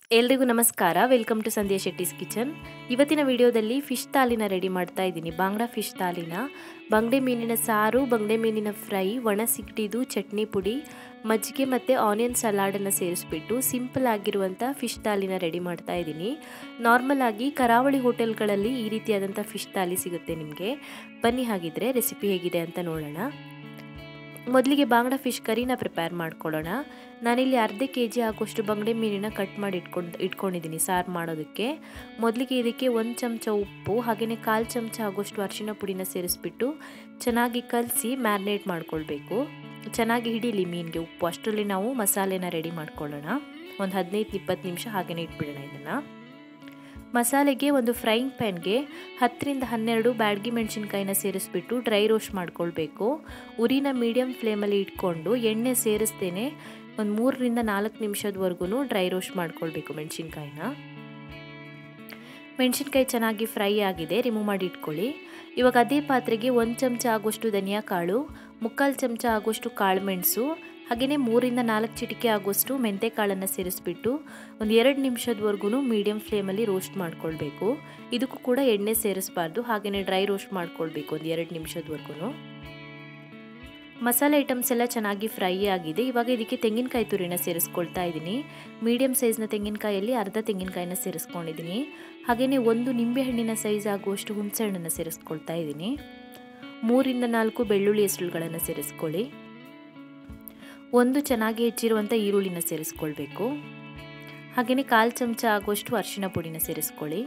ಎಲ್ರಿಗೂ ನಮಸ್ಕಾರ welcome to Sandhya Shetty's kitchen ಇವತ್ತಿನ ವಿಡಿಯೋದಲ್ಲಿ ಫಿಶ್ ತಾಲಿನ ರೆಡಿ ಮಾಡ್ತಾ ಇದ್ದೀನಿ ಬಾಂಗ್ಡಾ ಫಿಶ್ ತಾಲಿನ ಬಂಗಡೆ ಮೀನಿನ ಸಾರು ಬಂಗಡೆ ಮೀನಿನ ಫ್ರೈ ಒಣ ಸಿಗಡಿದು ಚಟ್ನಿ ಪುಡಿ ಮಜ್ಜಿಗೆ ಮತ್ತು ಆನಿಯನ್ ಸಲಾಡನ್ನು ಸೇರಿಸ್ಬಿಟ್ಟು ಸಿಂಪಲ್ ಆಗಿರುವಂಥ ಫಿಶ್ ತಾಲಿನ ರೆಡಿ ಮಾಡ್ತಾ ಇದ್ದೀನಿ ನಾರ್ಮಲ್ ಆಗಿ ಕರಾವಳಿ ಹೋಟೆಲ್ಗಳಲ್ಲಿ ಈ ರೀತಿಯಾದಂಥ ಫಿಶ್ ತಾಲಿ ಸಿಗುತ್ತೆ ನಿಮಗೆ ಬನ್ನಿ ಹಾಗಿದ್ರೆ ರೆಸಿಪಿ ಹೇಗಿದೆ ಅಂತ ನೋಡೋಣ ಮೊದಲಿಗೆ ಬಾಂಗ್ಡಾ ಫಿಶ್ ಕರಿನ ಪ್ರಿಪೇರ್ ಮಾಡ್ಕೊಳ್ಳೋಣ ನಾನಿಲ್ಲಿ ಅರ್ಧ ಕೆ ಜಿ ಆಗೋಷ್ಟು ಬಂಗಡೆ ಮೀನಿನ ಕಟ್ ಮಾಡಿ ಇಟ್ಕೊಂಡು ಇಟ್ಕೊಂಡಿದ್ದೀನಿ ಸಾರು ಮಾಡೋದಕ್ಕೆ ಮೊದಲಿಗೆ ಇದಕ್ಕೆ ಒಂದು ಚಮಚ ಉಪ್ಪು ಹಾಗೆಯೇ ಕಾಲು ಚಮಚ ಆಗೋಷ್ಟು ಅರಿಶಿನ ಪುಡಿನ ಸೇರಿಸ್ಬಿಟ್ಟು ಚೆನ್ನಾಗಿ ಕಲಸಿ ಮ್ಯಾರಿನೇಟ್ ಮಾಡ್ಕೊಳ್ಬೇಕು ಚೆನ್ನಾಗಿ ಹಿಡೀಲಿ ಮೀನಿಗೆ ಉಪ್ಪು ಅಷ್ಟರಲ್ಲಿ ನಾವು ಮಸಾಲೆನ ರೆಡಿ ಮಾಡ್ಕೊಳ್ಳೋಣ ಒಂದು ಹದಿನೈದು ಇಪ್ಪತ್ತು ನಿಮಿಷ ಹಾಗೆಯೇ ಇಟ್ಬಿಡೋಣ ಇದನ್ನು ಮಸಾಲೆಗೆ ಒಂದು ಫ್ರೈಯಿಂಗ್ ಪ್ಯಾನ್ಗೆ ಹತ್ತರಿಂದ ಹನ್ನೆರಡು ಬ್ಯಾಡ್ಗಿ ಮೆಣಸಿನ್ಕಾಯಿನ ಸೇರಿಸ್ಬಿಟ್ಟು ಡ್ರೈ ರೋಸ್ಟ್ ಮಾಡ್ಕೊಳ್ಬೇಕು ಉರಿನ ಮೀಡಿಯಮ್ ಫ್ಲೇಮಲ್ಲಿ ಇಟ್ಕೊಂಡು ಎಣ್ಣೆ ಸೇರಿಸ್ತೇನೆ ಒಂದು ಮೂರರಿಂದ ನಾಲ್ಕು ನಿಮಿಷದವರೆಗೂ ಡ್ರೈ ರೋಸ್ಟ್ ಮಾಡ್ಕೊಳ್ಬೇಕು ಮೆಣಸಿನ್ಕಾಯಿನ ಮೆಣಸಿನ್ಕಾಯಿ ಚೆನ್ನಾಗಿ ಫ್ರೈ ಆಗಿದೆ ರಿಮೂವ್ ಮಾಡಿ ಇಟ್ಕೊಳ್ಳಿ ಇವಾಗ ಅದೇ ಪಾತ್ರೆಗೆ ಒಂದು ಚಮಚ ಆಗೋಷ್ಟು ಧನಿಯಾ ಕಾಳು ಮುಕ್ಕಾಲು ಚಮಚ ಆಗೋಷ್ಟು ಕಾಳು ಮೆಣಸು ಹಾಗೆಯೇ ಮೂರಿಂದ ನಾಲ್ಕು ಚಿಟಿಕೆ ಆಗೋಷ್ಟು ಮೆಂತೆ ಕಾಳನ್ನು ಸೇರಿಸ್ಬಿಟ್ಟು ಒಂದು ಎರಡು ನಿಮಿಷದವರೆಗೂ ಮೀಡಿಯಮ್ ಫ್ಲೇಮಲ್ಲಿ ರೋಸ್ಟ್ ಮಾಡ್ಕೊಳ್ಬೇಕು ಇದಕ್ಕೂ ಕೂಡ ಎಣ್ಣೆ ಸೇರಿಸಬಾರ್ದು ಹಾಗೆಯೇ ಡ್ರೈ ರೋಸ್ಟ್ ಮಾಡ್ಕೊಳ್ಬೇಕು ಒಂದು ಎರಡು ನಿಮಿಷದವರೆಗೂ ಮಸಾಲೆ ಐಟಮ್ಸ್ ಎಲ್ಲ ಚೆನ್ನಾಗಿ ಫ್ರೈ ಆಗಿದೆ ಇವಾಗ ಇದಕ್ಕೆ ತೆಂಗಿನಕಾಯಿ ತುರಿನ ಸೇರಿಸ್ಕೊಳ್ತಾ ಇದ್ದೀನಿ ಮೀಡಿಯಮ್ ಸೈಜ್ನ ತೆಂಗಿನಕಾಯಲ್ಲಿ ಅರ್ಧ ತೆಂಗಿನಕಾಯಿನ ಸೇರಿಸ್ಕೊಂಡಿದ್ದೀನಿ ಹಾಗೆಯೇ ಒಂದು ನಿಂಬೆಹಣ್ಣಿನ ಸೈಜ್ ಆಗುವಷ್ಟು ಹುಣಸೆ ಹಣ್ಣನ್ನು ಸೇರಿಸ್ಕೊಳ್ತಾ ಇದ್ದೀನಿ ಮೂರಿಂದ ನಾಲ್ಕು ಬೆಳ್ಳುಳ್ಳಿ ಹೆಸರುಗಳನ್ನು ಸೇರಿಸ್ಕೊಳ್ಳಿ ಒಂದು ಚೆನ್ನಾಗಿ ಹೆಚ್ಚಿರುವಂಥ ಈರುಳ್ಳಿನ ಸೇರಿಸ್ಕೊಳ್ಬೇಕು ಹಾಗೆಯೇ ಕಾಲು ಚಮಚ ಆಗುವಷ್ಟು ಅರಿಶಿನ ಪುಡಿನ ಸೇರಿಸ್ಕೊಳ್ಳಿ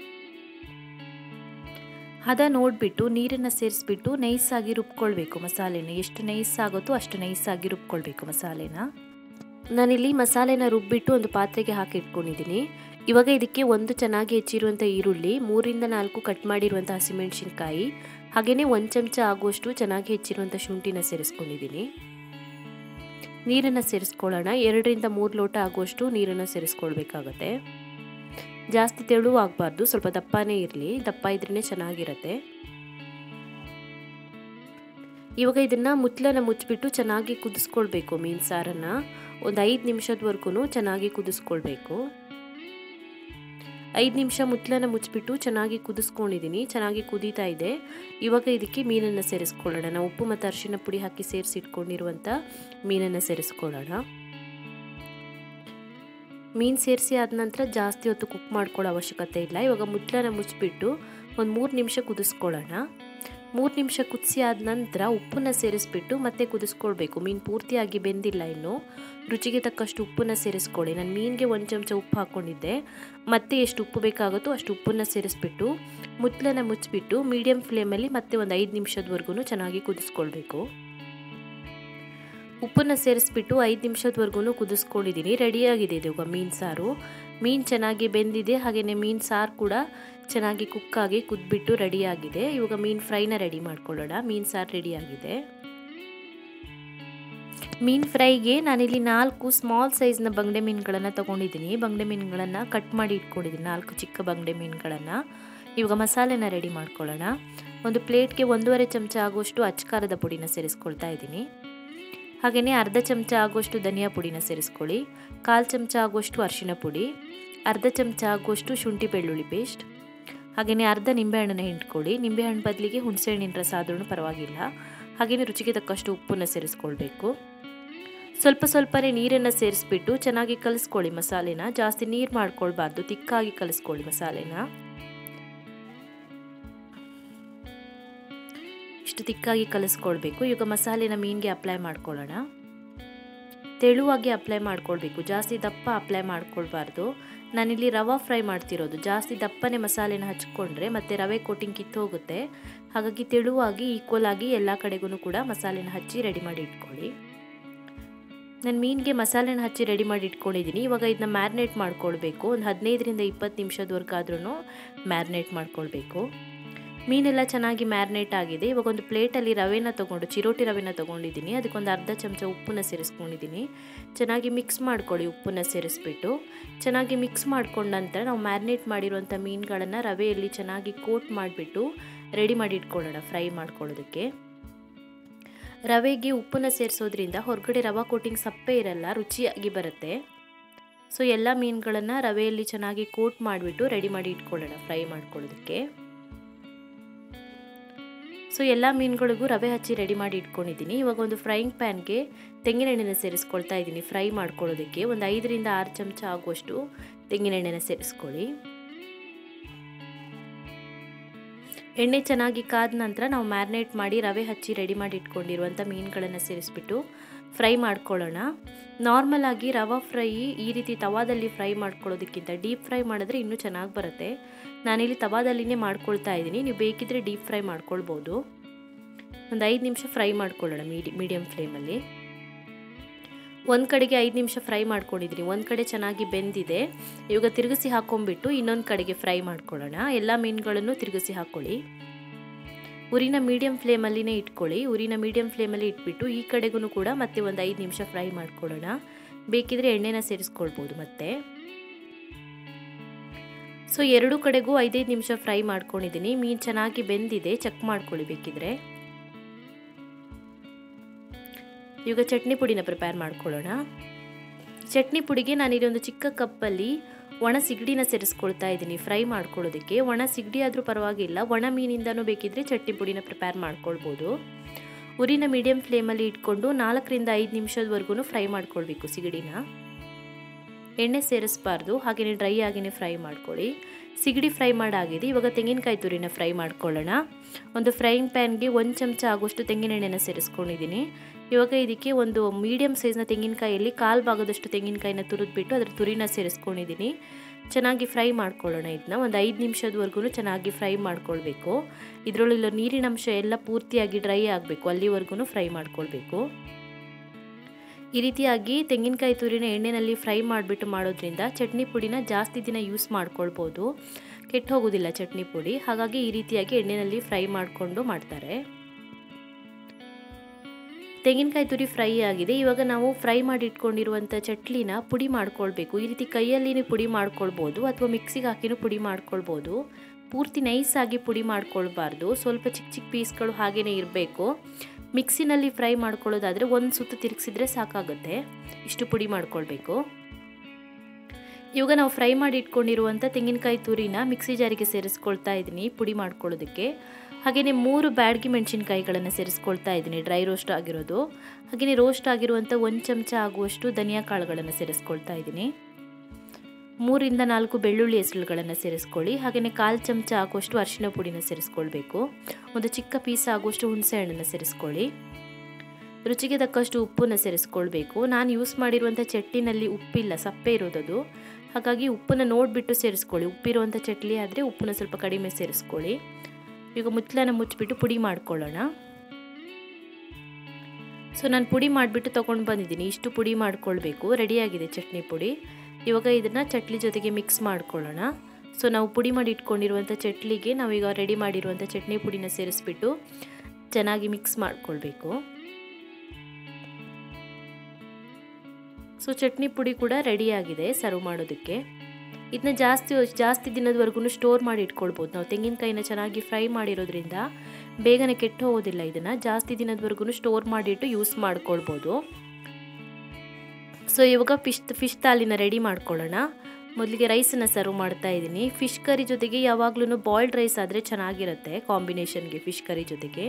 ಹದ ನೋಡಿಬಿಟ್ಟು ನೀರನ್ನು ಸೇರಿಸ್ಬಿಟ್ಟು ನೈಸಾಗಿ ರುಬ್ಕೊಳ್ಬೇಕು ಮಸಾಲೆನ ಎಷ್ಟು ನೈಸ್ ಆಗುತ್ತೋ ಅಷ್ಟು ನೈಸಾಗಿ ರುಬ್ಕೊಳ್ಬೇಕು ಮಸಾಲೆನ ನಾನಿಲ್ಲಿ ಮಸಾಲೆನ ರುಬ್ಬಿಟ್ಟು ಒಂದು ಪಾತ್ರೆಗೆ ಹಾಕಿ ಇಟ್ಕೊಂಡಿದ್ದೀನಿ ಇವಾಗ ಇದಕ್ಕೆ ಒಂದು ಚೆನ್ನಾಗಿ ಹೆಚ್ಚಿರುವಂಥ ಈರುಳ್ಳಿ ಮೂರಿಂದ ನಾಲ್ಕು ಕಟ್ ಮಾಡಿರುವಂಥ ಹಸಿಮೆಣಸಿನ್ಕಾಯಿ ಹಾಗೆಯೇ ಒಂದು ಚಮಚ ಆಗುವಷ್ಟು ಚೆನ್ನಾಗಿ ಹೆಚ್ಚಿರುವಂಥ ಶುಂಠಿನ ಸೇರಿಸ್ಕೊಂಡಿದ್ದೀನಿ ನೀರನ್ನು ಸೇರಿಸ್ಕೊಳ್ಳೋಣ ಎರಡರಿಂದ ಮೂರು ಲೋಟ ಆಗುವಷ್ಟು ನೀರನ್ನು ಸೇರಿಸ್ಕೊಳ್ಬೇಕಾಗತ್ತೆ ಜಾಸ್ತಿ ತೆಳು ಆಗಬಾರ್ದು ಸ್ವಲ್ಪ ದಪ್ಪನೇ ಇರಲಿ ದಪ್ಪ ಇದ್ರೇ ಚೆನ್ನಾಗಿರುತ್ತೆ ಇವಾಗ ಇದನ್ನು ಮುಚ್ಚಲನ್ನ ಮುಚ್ಚಿಬಿಟ್ಟು ಚೆನ್ನಾಗಿ ಕುದಿಸ್ಕೊಳ್ಬೇಕು ಮೀನು ಸಾರನ್ನು ಒಂದು ಐದು ನಿಮಿಷದವರೆಗೂ ಚೆನ್ನಾಗಿ ಕುದಿಸ್ಕೊಳ್ಬೇಕು ಐದು ನಿಮಿಷ ಮುಚ್ಚಲನ್ನ ಮುಚ್ಚಿಬಿಟ್ಟು ಚೆನ್ನಾಗಿ ಕುದಿಸ್ಕೊಂಡಿದ್ದೀನಿ ಚೆನ್ನಾಗಿ ಕುದೀತಾ ಇದೆ ಇವಾಗ ಇದಕ್ಕೆ ಮೀನನ್ನು ಸೇರಿಸ್ಕೊಳ್ಳೋಣ ನಾವು ಉಪ್ಪು ಮತ್ತು ಅರಿಶಿನ ಪುಡಿ ಹಾಕಿ ಸೇರಿಸಿ ಇಟ್ಕೊಂಡಿರುವಂಥ ಮೀನನ್ನು ಸೇರಿಸ್ಕೊಳ್ಳೋಣ ಮೀನು ಸೇರಿಸಿ ಆದ ನಂತರ ಜಾಸ್ತಿ ಹೊತ್ತು ಕುಕ್ ಮಾಡ್ಕೊಳ್ಳೋ ಅವಶ್ಯಕತೆ ಇಲ್ಲ ಇವಾಗ ಮುಚ್ಚಲನ್ನ ಮುಚ್ಚಿಬಿಟ್ಟು ಒಂದು ಮೂರು ನಿಮಿಷ ಕುದಿಸ್ಕೊಳ್ಳೋಣ ಮೂರು ನಿಮಿಷ ಕುದಿಸಿ ಆದ ನಂತರ ಉಪ್ಪನ್ನ ಸೇರಿಸ್ಬಿಟ್ಟು ಮತ್ತೆ ಕುದಿಸ್ಕೊಳ್ಬೇಕು ಮೀನು ಪೂರ್ತಿಯಾಗಿ ಬೆಂದಿಲ್ಲ ಇನ್ನು ರುಚಿಗೆ ತಕ್ಕಷ್ಟು ಉಪ್ಪನ್ನ ಸೇರಿಸ್ಕೊಳ್ಳಿ ನಾನು ಮೀನಿಗೆ ಒಂದು ಚಮಚ ಉಪ್ಪು ಹಾಕ್ಕೊಂಡಿದ್ದೆ ಮತ್ತೆ ಎಷ್ಟು ಉಪ್ಪು ಬೇಕಾಗುತ್ತೋ ಅಷ್ಟು ಉಪ್ಪನ್ನ ಸೇರಿಸ್ಬಿಟ್ಟು ಮುಚ್ಚಲನ್ನ ಮುಚ್ಚಿಬಿಟ್ಟು ಮೀಡಿಯಮ್ ಫ್ಲೇಮಲ್ಲಿ ಮತ್ತೆ ಒಂದು ಐದು ನಿಮಿಷದವರೆಗೂ ಚೆನ್ನಾಗಿ ಕುದಿಸ್ಕೊಳ್ಬೇಕು ಉಪ್ಪನ್ನು ಸೇರಿಸ್ಬಿಟ್ಟು ಐದು ನಿಮಿಷದವರೆಗೂ ಕುದಿಸ್ಕೊಂಡಿದ್ದೀನಿ ರೆಡಿಯಾಗಿದೆ ಇದು ಮೀನು ಸಾರು ಮೀನು ಚೆನ್ನಾಗಿ ಬೆಂದಿದೆ ಹಾಗೆಯೇ ಮೀನು ಸಾರು ಕೂಡ ಚೆನ್ನಾಗಿ ಕುಕ್ಕಾಗಿ ಕುದ್ಬಿಟ್ಟು ರೆಡಿಯಾಗಿದೆ ಇವಾಗ ಮೀನು ಫ್ರೈನ ರೆಡಿ ಮಾಡ್ಕೊಳ್ಳೋಣ ಮೀನು ಸಾರು ರೆಡಿಯಾಗಿದೆ ಮೀನು ಫ್ರೈಗೆ ನಾನಿಲ್ಲಿ ನಾಲ್ಕು ಸ್ಮಾಲ್ ಸೈಜ್ನ ಬಂಗಡೆ ಮೀನುಗಳನ್ನು ತೊಗೊಂಡಿದ್ದೀನಿ ಬಂಗಡೆ ಮೀನುಗಳನ್ನು ಕಟ್ ಮಾಡಿ ಇಟ್ಕೊಂಡಿದ್ದೀನಿ ನಾಲ್ಕು ಚಿಕ್ಕ ಬಂಗಡೆ ಮೀನುಗಳನ್ನು ಇವಾಗ ಮಸಾಲೆನ ರೆಡಿ ಮಾಡ್ಕೊಳ್ಳೋಣ ಒಂದು ಪ್ಲೇಟ್ಗೆ ಒಂದೂವರೆ ಚಮಚ ಆಗುವಷ್ಟು ಅಚ್ಕಾರದ ಪುಡಿನ ಸೇರಿಸ್ಕೊಳ್ತಾ ಇದ್ದೀನಿ ಹಾಗೆಯೇ ಅರ್ಧ ಚಮಚ ಆಗುವಷ್ಟು ಧನಿಯಾ ಪುಡಿನ ಸೇರಿಸ್ಕೊಳ್ಳಿ ಕಾಲು ಚಮಚ ಆಗುವಷ್ಟು ಅರಿಶಿನ ಪುಡಿ ಅರ್ಧ ಚಮಚ ಆಗುವಷ್ಟು ಶುಂಠಿ ಬೆಳ್ಳುಳ್ಳಿ ಪೇಸ್ಟ್ ಹಾಗೆಯೇ ಅರ್ಧ ನಿಂಬೆಹಣ್ಣನ್ನು ಹಿಂಡ್ಕೊಳ್ಳಿ ನಿಂಬೆಹಣ್ಣು ಬದಲಿಗೆ ಹುಣಸೆಹಣ್ಣಿನ ರಸ ಆದ್ರೂ ಪರವಾಗಿಲ್ಲ ಹಾಗೆಯೇ ರುಚಿಗೆ ತಕ್ಕಷ್ಟು ಉಪ್ಪನ್ನು ಸೇರಿಸ್ಕೊಳ್ಬೇಕು ಸ್ವಲ್ಪ ಸ್ವಲ್ಪನೇ ನೀರನ್ನು ಸೇರಿಸ್ಬಿಟ್ಟು ಚೆನ್ನಾಗಿ ಕಲಿಸ್ಕೊಳ್ಳಿ ಮಸಾಲೆನ ಜಾಸ್ತಿ ನೀರು ಮಾಡ್ಕೊಳ್ಬಾರ್ದು ತಿಕ್ಕಾಗಿ ಕಲಿಸ್ಕೊಳ್ಳಿ ಮಸಾಲೆನ ಇಷ್ಟು ತಿಕ್ಕಾಗಿ ಕಲಿಸ್ಕೊಳ್ಬೇಕು ಈಗ ಮಸಾಲೆನ ಮೀನಿಗೆ ಅಪ್ಲೈ ಮಾಡ್ಕೊಳ್ಳೋಣ ತೆಳುವಾಗಿ ಅಪ್ಲೈ ಮಾಡ್ಕೊಳ್ಬೇಕು ಜಾಸ್ತಿ ದಪ್ಪ ಅಪ್ಲೈ ಮಾಡ್ಕೊಳ್ಬಾರ್ದು ನಾನಿಲ್ಲಿ ರವಾ ಫ್ರೈ ಮಾಡ್ತಿರೋದು ಜಾಸ್ತಿ ದಪ್ಪನೆ ಮಸಾಲೆನ ಹಚ್ಕೊಂಡ್ರೆ ಮತ್ತು ರವೆ ಕೋಟಿಂಗ್ ಕಿತ್ತು ಹೋಗುತ್ತೆ ಹಾಗಾಗಿ ತೆಳುವಾಗಿ ಈಕ್ವಲ್ ಆಗಿ ಎಲ್ಲ ಕಡೆಗೂ ಕೂಡ ಮಸಾಲೆನ ಹಚ್ಚಿ ರೆಡಿ ಮಾಡಿ ಇಟ್ಕೊಳ್ಳಿ ನಾನು ಮೀನಿಗೆ ಮಸಾಲೆನ ಹಚ್ಚಿ ರೆಡಿ ಮಾಡಿ ಇಟ್ಕೊಂಡಿದ್ದೀನಿ ಇವಾಗ ಇದನ್ನ ಮ್ಯಾರಿನೇಟ್ ಮಾಡ್ಕೊಳ್ಬೇಕು ಒಂದು ಹದಿನೈದರಿಂದ ಇಪ್ಪತ್ತು ನಿಮಿಷದವರೆಗಾದ್ರೂ ಮ್ಯಾರಿನೇಟ್ ಮಾಡ್ಕೊಳ್ಬೇಕು ಮೀನೆಲ್ಲ ಚೆನ್ನಾಗಿ ಮ್ಯಾರಿನೇಟ್ ಆಗಿದೆ ಇವಾಗ ಒಂದು ಪ್ಲೇಟಲ್ಲಿ ರವೆನ ತೊಗೊಂಡು ಚಿರೋಟಿ ರವೆನ ತೊಗೊಂಡಿದ್ದೀನಿ ಅದಕ್ಕೊಂದು ಅರ್ಧ ಚಮಚ ಉಪ್ಪನ್ನ ಸೇರಿಸ್ಕೊಂಡಿದ್ದೀನಿ ಚೆನ್ನಾಗಿ ಮಿಕ್ಸ್ ಮಾಡ್ಕೊಳ್ಳಿ ಉಪ್ಪನ್ನ ಸೇರಿಸ್ಬಿಟ್ಟು ಚೆನ್ನಾಗಿ ಮಿಕ್ಸ್ ಮಾಡ್ಕೊಂಡ ನಂತರ ನಾವು ಮ್ಯಾರಿನೇಟ್ ಮಾಡಿರುವಂಥ ಮೀನುಗಳನ್ನು ರವೆಯಲ್ಲಿ ಚೆನ್ನಾಗಿ ಕೋಟ್ ಮಾಡಿಬಿಟ್ಟು ರೆಡಿ ಮಾಡಿ ಇಟ್ಕೊಳ್ಳೋಣ ಫ್ರೈ ಮಾಡ್ಕೊಳ್ಳೋದಕ್ಕೆ ರವೆಗೆ ಉಪ್ಪನ್ನು ಸೇರಿಸೋದ್ರಿಂದ ಹೊರಗಡೆ ರವಾ ಕೋಟಿಂಗ್ ಸಪ್ಪೆ ಇರಲ್ಲ ರುಚಿಯಾಗಿ ಬರುತ್ತೆ ಸೊ ಎಲ್ಲ ಮೀನುಗಳನ್ನು ರವೆಯಲ್ಲಿ ಚೆನ್ನಾಗಿ ಕೋಟ್ ಮಾಡಿಬಿಟ್ಟು ರೆಡಿ ಮಾಡಿ ಇಟ್ಕೊಳ್ಳೋಣ ಫ್ರೈ ಮಾಡ್ಕೊಳ್ಳೋದಕ್ಕೆ ಸೊ ಎಲ್ಲ ಮೀನುಗಳಿಗೂ ರವೆ ಹಚ್ಚಿ ರೆಡಿ ಮಾಡಿ ಇಟ್ಕೊಂಡಿದ್ದೀನಿ ಇವಾಗ ಒಂದು ಫ್ರೈಯಿಂಗ್ ಪ್ಯಾನ್ಗೆ ತೆಂಗಿನ ಎಣ್ಣೆನ ಸೇರಿಸ್ಕೊಳ್ತಾ ಇದ್ದೀನಿ ಫ್ರೈ ಮಾಡ್ಕೊಳ್ಳೋದಕ್ಕೆ ಒಂದು ಐದರಿಂದ ಆರು ಚಮಚ ಆಗುವಷ್ಟು ತೆಂಗಿನ ಎಣ್ಣೆನ ಸೇರಿಸ್ಕೊಳ್ಳಿ ಎಣ್ಣೆ ಚೆನ್ನಾಗಿ ಕಾದ ನಂತರ ನಾವು ಮ್ಯಾರಿನೇಟ್ ಮಾಡಿ ರವೆ ಹಚ್ಚಿ ರೆಡಿ ಮಾಡಿ ಇಟ್ಕೊಂಡಿರುವಂಥ ಮೀನುಗಳನ್ನು ಸೇರಿಸ್ಬಿಟ್ಟು ಫ್ರೈ ಮಾಡ್ಕೊಳ್ಳೋಣ ನಾರ್ಮಲ್ ಆಗಿ ರವಾ ಫ್ರೈ ಈ ರೀತಿ ತವಾದಲ್ಲಿ ಫ್ರೈ ಮಾಡ್ಕೊಳ್ಳೋದಕ್ಕಿಂತ ಡೀಪ್ ಫ್ರೈ ಮಾಡಿದ್ರೆ ಇನ್ನೂ ಚೆನ್ನಾಗಿ ಬರುತ್ತೆ ನಾನಿಲ್ಲಿ ತವಾದಲ್ಲಿನೇ ಮಾಡ್ಕೊಳ್ತಾ ಇದ್ದೀನಿ ನೀವು ಬೇಕಿದ್ರೆ ಡೀಪ್ ಫ್ರೈ ಮಾಡ್ಕೊಳ್ಬೋದು ಒಂದು ಐದು ನಿಮಿಷ ಫ್ರೈ ಮಾಡ್ಕೊಳ್ಳೋಣ ಮೀಡಿ ಮೀಡಿಯಮ್ ಫ್ಲೇಮಲ್ಲಿ ಒಂದು ಕಡೆಗೆ ಐದು ನಿಮಿಷ ಫ್ರೈ ಮಾಡ್ಕೊಂಡಿದ್ದೀನಿ ಒಂದು ಕಡೆ ಚೆನ್ನಾಗಿ ಬೆಂದಿದೆ ಇವಾಗ ತಿರುಗಿಸಿ ಹಾಕೊಂಡ್ಬಿಟ್ಟು ಇನ್ನೊಂದು ಕಡೆಗೆ ಫ್ರೈ ಮಾಡ್ಕೊಳ್ಳೋಣ ಎಲ್ಲ ಮೀನುಗಳನ್ನು ತಿರುಗಿಸಿ ಹಾಕ್ಕೊಳ್ಳಿ ಉರಿನ ಮೀಡಿಯಮ್ ಫ್ಲೇಮಲ್ಲಿನೇ ಇಟ್ಕೊಳ್ಳಿ ಉರಿನ ಮೀಡಿಯಮ್ ಫ್ಲೇಮಲ್ಲಿ ಇಟ್ಬಿಟ್ಟು ಈ ಕಡೆಗೂ ಕೂಡ ಮತ್ತೆ ಒಂದು ಐದು ನಿಮಿಷ ಫ್ರೈ ಮಾಡ್ಕೊಳ್ಳೋಣ ಬೇಕಿದ್ರೆ ಎಣ್ಣೆನ ಸೇರಿಸ್ಕೊಳ್ಬೋದು ಮತ್ತೆ ಸೊ ಎರಡು ಕಡೆಗೂ ಐದೈದು ನಿಮಿಷ ಫ್ರೈ ಮಾಡ್ಕೊಂಡಿದ್ದೀನಿ ಮೀನು ಚೆನ್ನಾಗಿ ಬೆಂದಿದೆ ಚೆಕ್ ಮಾಡ್ಕೊಳ್ಳಿ ಬೇಕಿದ್ರೆ ಇವಾಗ ಚಟ್ನಿ ಪುಡಿನ ಪ್ರಿಪೇರ್ ಮಾಡ್ಕೊಳ್ಳೋಣ ಚಟ್ನಿ ಪುಡಿಗೆ ನಾನಿಲ್ಲಿ ಒಂದು ಚಿಕ್ಕ ಕಪ್ಪಲ್ಲಿ ಒಣ ಸಿಗಡಿನ ಸೇರಿಸ್ಕೊಳ್ತಾ ಇದ್ದೀನಿ ಫ್ರೈ ಮಾಡ್ಕೊಳ್ಳೋದಕ್ಕೆ ಒಣ ಸಿಗಡಿ ಆದರೂ ಪರವಾಗಿಲ್ಲ ಒಣ ಮೀನಿಂದನೂ ಬೇಕಿದ್ರೆ ಚಟ್ನಿ ಪುಡಿನ ಪ್ರಿಪೇರ್ ಮಾಡ್ಕೊಳ್ಬೋದು ಉರಿನ ಮೀಡಿಯಮ್ ಫ್ಲೇಮಲ್ಲಿ ಇಟ್ಕೊಂಡು ನಾಲ್ಕರಿಂದ ಐದು ನಿಮಿಷದವರೆಗೂ ಫ್ರೈ ಮಾಡ್ಕೊಳ್ಬೇಕು ಸಿಗಡಿನ ಎಣ್ಣೆ ಸೇರಿಸಬಾರ್ದು ಹಾಗೆಯೇ ಡ್ರೈ ಆಗಿನೇ ಫ್ರೈ ಮಾಡ್ಕೊಳ್ಳಿ ಸಿಗಡಿ ಫ್ರೈ ಮಾಡಾಗಿದೆ ಇವಾಗ ತೆಂಗಿನಕಾಯಿ ತುರಿನ ಫ್ರೈ ಮಾಡ್ಕೊಳ್ಳೋಣ ಒಂದು ಫ್ರೈಯಿಂಗ್ ಪ್ಯಾನ್ಗೆ ಒಂದು ಚಮಚ ಆಗುವಷ್ಟು ತೆಂಗಿನ ಎಣ್ಣೆನ ಸೇರಿಸ್ಕೊಂಡಿದ್ದೀನಿ ಇವಾಗ ಇದಕ್ಕೆ ಒಂದು ಮೀಡಿಯಮ್ ಸೈಜ್ನ ತೆಂಗಿನಕಾಯಲ್ಲಿ ಕಾಲು ಭಾಗದಷ್ಟು ತೆಂಗಿನಕಾಯಿನ ತುರಿದ್ಬಿಟ್ಟು ಅದರ ತುರಿನ ಸೇರಿಸ್ಕೊಂಡಿದ್ದೀನಿ ಚೆನ್ನಾಗಿ ಫ್ರೈ ಮಾಡ್ಕೊಳ್ಳೋಣ ಇದನ್ನ ಒಂದು ಐದು ನಿಮಿಷದವರೆಗೂ ಚೆನ್ನಾಗಿ ಫ್ರೈ ಮಾಡ್ಕೊಳ್ಬೇಕು ಇದರೊಳಗಿರೋ ನೀರಿನ ಅಂಶ ಎಲ್ಲ ಪೂರ್ತಿಯಾಗಿ ಡ್ರೈ ಆಗಬೇಕು ಅಲ್ಲಿವರೆಗೂ ಫ್ರೈ ಮಾಡ್ಕೊಳ್ಬೇಕು ಈ ರೀತಿಯಾಗಿ ತೆಂಗಿನಕಾಯಿ ತುರಿನ ಎಣ್ಣೆಯಲ್ಲಿ ಫ್ರೈ ಮಾಡಿಬಿಟ್ಟು ಮಾಡೋದ್ರಿಂದ ಚಟ್ನಿ ಪುಡಿನ ಜಾಸ್ತಿ ದಿನ ಯೂಸ್ ಮಾಡ್ಕೊಳ್ಬೋದು ಕೆಟ್ಟು ಹೋಗೋದಿಲ್ಲ ಚಟ್ನಿ ಪುಡಿ ಹಾಗಾಗಿ ಈ ರೀತಿಯಾಗಿ ಎಣ್ಣೆಯಲ್ಲಿ ಫ್ರೈ ಮಾಡಿಕೊಂಡು ಮಾಡ್ತಾರೆ ತೆಂಗಿನಕಾಯಿ ತುರಿ ಫ್ರೈ ಆಗಿದೆ ಇವಾಗ ನಾವು ಫ್ರೈ ಮಾಡಿ ಇಟ್ಕೊಂಡಿರುವಂಥ ಚಟ್ಲಿನ ಪುಡಿ ಮಾಡ್ಕೊಳ್ಬೇಕು ಈ ರೀತಿ ಕೈಯಲ್ಲಿನೇ ಪುಡಿ ಮಾಡ್ಕೊಳ್ಬೋದು ಅಥವಾ ಮಿಕ್ಸಿಗೆ ಹಾಕಿನೂ ಪುಡಿ ಮಾಡ್ಕೊಳ್ಬೋದು ಪೂರ್ತಿ ನೈಸಾಗಿ ಪುಡಿ ಮಾಡ್ಕೊಳ್ಬಾರ್ದು ಸ್ವಲ್ಪ ಚಿಕ್ಕ ಚಿಕ್ಕ ಪೀಸ್ಗಳು ಹಾಗೇ ಇರಬೇಕು ಮಿಕ್ಸಿನಲ್ಲಿ ಫ್ರೈ ಮಾಡ್ಕೊಳ್ಳೋದಾದರೆ ಒಂದು ಸುತ್ತು ತಿರುಗಿಸಿದ್ರೆ ಸಾಕಾಗುತ್ತೆ ಇಷ್ಟು ಪುಡಿ ಮಾಡ್ಕೊಳ್ಬೇಕು ಇವಾಗ ನಾವು ಫ್ರೈ ಮಾಡಿ ಇಟ್ಕೊಂಡಿರುವಂಥ ತೆಂಗಿನಕಾಯಿ ತುರಿನ ಮಿಕ್ಸಿ ಜಾರಿಗೆ ಸೇರಿಸ್ಕೊಳ್ತಾ ಇದ್ದೀನಿ ಪುಡಿ ಮಾಡ್ಕೊಳ್ಳೋದಕ್ಕೆ ಹಾಗೆಯೇ ಮೂರು ಬ್ಯಾಡ್ಗಿ ಮೆಣಸಿನ್ಕಾಯಿಗಳನ್ನು ಸೇರಿಸ್ಕೊಳ್ತಾ ಇದ್ದೀನಿ ಡ್ರೈ ರೋಸ್ಟ್ ಆಗಿರೋದು ಹಾಗೆಯೇ ರೋಸ್ಟ್ ಆಗಿರುವಂಥ ಒಂದು ಚಮಚ ಆಗುವಷ್ಟು ಧನಿಯಾ ಕಾಳುಗಳನ್ನು ಸೇರಿಸ್ಕೊಳ್ತಾ ಇದ್ದೀನಿ ಮೂರಿಂದ ನಾಲ್ಕು ಬೆಳ್ಳುಳ್ಳಿ ಹೆಸರುಗಳನ್ನು ಸೇರಿಸ್ಕೊಳ್ಳಿ ಹಾಗೆಯೇ ಕಾಲು ಚಮಚ ಆಗುವಷ್ಟು ಅರಿಶಿನ ಪುಡಿನ ಸೇರಿಸ್ಕೊಳ್ಬೇಕು ಒಂದು ಚಿಕ್ಕ ಪೀಸ್ ಆಗುವಷ್ಟು ಹುಣಸೆ ಹಣ್ಣನ್ನು ಸೇರಿಸ್ಕೊಳ್ಳಿ ರುಚಿಗೆ ತಕ್ಕಷ್ಟು ಉಪ್ಪನ್ನು ಸೇರಿಸ್ಕೊಳ್ಬೇಕು ನಾನು ಯೂಸ್ ಮಾಡಿರುವಂಥ ಚಟ್ನಿನಲ್ಲಿ ಉಪ್ಪಿಲ್ಲ ಸಪ್ಪೆ ಇರೋದದು ಹಾಗಾಗಿ ಉಪ್ಪನ್ನು ನೋಡಿಬಿಟ್ಟು ಸೇರಿಸ್ಕೊಳ್ಳಿ ಉಪ್ಪಿರುವಂಥ ಚಟ್ನಿ ಆದರೆ ಉಪ್ಪನ್ನು ಸ್ವಲ್ಪ ಕಡಿಮೆ ಸೇರಿಸ್ಕೊಳ್ಳಿ ಈಗ ಮುಚ್ಚಲನ ಮುಚ್ಚಿಬಿಟ್ಟು ಪುಡಿ ಮಾಡ್ಕೊಳ್ಳೋಣ ಸೊ ನಾನು ಪುಡಿ ಮಾಡಿಬಿಟ್ಟು ತೊಗೊಂಡು ಬಂದಿದ್ದೀನಿ ಇಷ್ಟು ಪುಡಿ ಮಾಡ್ಕೊಳ್ಬೇಕು ರೆಡಿಯಾಗಿದೆ ಚಟ್ನಿ ಪುಡಿ ಇವಾಗ ಇದನ್ನು ಚಟ್ಲಿ ಜೊತೆಗೆ ಮಿಕ್ಸ್ ಮಾಡ್ಕೊಳ್ಳೋಣ ಸೊ ನಾವು ಪುಡಿ ಮಾಡಿ ಇಟ್ಕೊಂಡಿರುವಂಥ ಚಟ್ಲಿಗೆ ನಾವೀಗ ರೆಡಿ ಮಾಡಿರುವಂಥ ಚಟ್ನಿ ಪುಡಿನ ಸೇರಿಸ್ಬಿಟ್ಟು ಚೆನ್ನಾಗಿ ಮಿಕ್ಸ್ ಮಾಡ್ಕೊಳ್ಬೇಕು ಸೊ ಚಟ್ನಿ ಪುಡಿ ಕೂಡ ರೆಡಿಯಾಗಿದೆ ಸರ್ವ್ ಮಾಡೋದಕ್ಕೆ ಇದನ್ನ ಜಾಸ್ತಿ ಜಾಸ್ತಿ ದಿನದವರೆಗೂ ಸ್ಟೋರ್ ಮಾಡಿ ಇಟ್ಕೊಳ್ಬೋದು ನಾವು ತೆಂಗಿನಕಾಯಿನ ಚೆನ್ನಾಗಿ ಫ್ರೈ ಮಾಡಿರೋದ್ರಿಂದ ಬೇಗನೆ ಕೆಟ್ಟು ಹೋಗೋದಿಲ್ಲ ಇದನ್ನು ಜಾಸ್ತಿ ದಿನದವರೆಗೂ ಸ್ಟೋರ್ ಮಾಡಿಟ್ಟು ಯೂಸ್ ಮಾಡ್ಕೊಳ್ಬೋದು ಸೊ ಇವಾಗ ಫಿಶ್ ಫಿಶ್ ತಾಲಿನ ರೆಡಿ ಮಾಡ್ಕೊಳ್ಳೋಣ ಮೊದಲಿಗೆ ರೈಸನ್ನು ಸರ್ವ್ ಮಾಡ್ತಾ ಇದ್ದೀನಿ ಫಿಶ್ ಕರಿ ಜೊತೆಗೆ ಯಾವಾಗಲೂ ಬಾಯ್ಲ್ಡ್ ರೈಸ್ ಆದರೆ ಚೆನ್ನಾಗಿರುತ್ತೆ ಕಾಂಬಿನೇಷನ್ಗೆ ಫಿಶ್ ಕರಿ ಜೊತೆಗೆ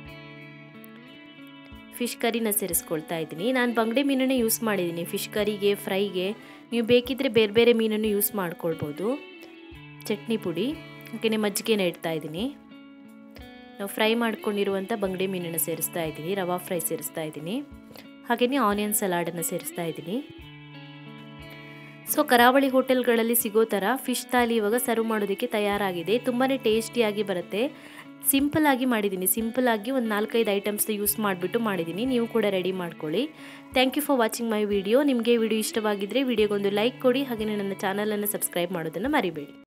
ಫಿಶ್ ಕರಿನ ಸೇರಿಸ್ಕೊಳ್ತಾ ಇದ್ದೀನಿ ನಾನು ಬಂಗಡೆ ಮೀನನ್ನೇ ಯೂಸ್ ಮಾಡಿದ್ದೀನಿ ಫಿಶ್ ಕರಿಗೆ ಫ್ರೈಗೆ ನೀವು ಬೇಕಿದ್ದರೆ ಬೇರೆ ಬೇರೆ ಮೀನನ್ನು ಯೂಸ್ ಮಾಡ್ಕೊಳ್ಬೋದು ಚಟ್ನಿ ಪುಡಿ ಹಾಗೆಯೇ ಮಜ್ಜಿಗೆನ ಇಡ್ತಾ ಇದ್ದೀನಿ ನಾವು ಫ್ರೈ ಮಾಡ್ಕೊಂಡಿರುವಂಥ ಬಂಗಡೆ ಮೀನನ್ನು ಸೇರಿಸ್ತಾ ಇದ್ದೀನಿ ರವಾ ಫ್ರೈ ಸೇರಿಸ್ತಾ ಇದ್ದೀನಿ ಹಾಗೆಯೇ ಆನಿಯನ್ ಸಲಾಡನ್ನು ಸೇರಿಸ್ತಾ ಇದ್ದೀನಿ ಸೊ ಕರಾವಳಿ ಹೋಟೆಲ್ಗಳಲ್ಲಿ ಸಿಗೋ ಥರ ಫಿಶ್ ತಾಲಿ ಇವಾಗ ಸರ್ವ್ ಮಾಡೋದಕ್ಕೆ ತಯಾರಾಗಿದೆ ತುಂಬಾ ಟೇಸ್ಟಿಯಾಗಿ ಬರುತ್ತೆ ಸಿಂಪಲ್ ಆಗಿ ಮಾಡಿದ್ದೀನಿ ಸಿಂಪಲ್ ಆಗಿ ಒಂದು ನಾಲ್ಕೈದು ಐಟಮ್ಸ್ನ ಯೂಸ್ ಮಾಡಿಬಿಟ್ಟು ಮಾಡಿದ್ದೀನಿ ನೀವು ಕೂಡ ರೆಡಿ ಮಾಡ್ಕೊಳ್ಳಿ thank you for watching my video ನಿಮಗೆ ವಿಡಿಯೋ ಇಷ್ಟವಾಗಿದ್ದರೆ ವಿಡಿಯೋಗೊಂದು ಲೈಕ್ ಕೊಡಿ ಹಾಗೆಯೇ ನನ್ನ ಚಾನಲನ್ನು ಸಬ್ಸ್ಕ್ರೈಬ್ ಮಾಡೋದನ್ನು ಮರಿಬೇಡಿ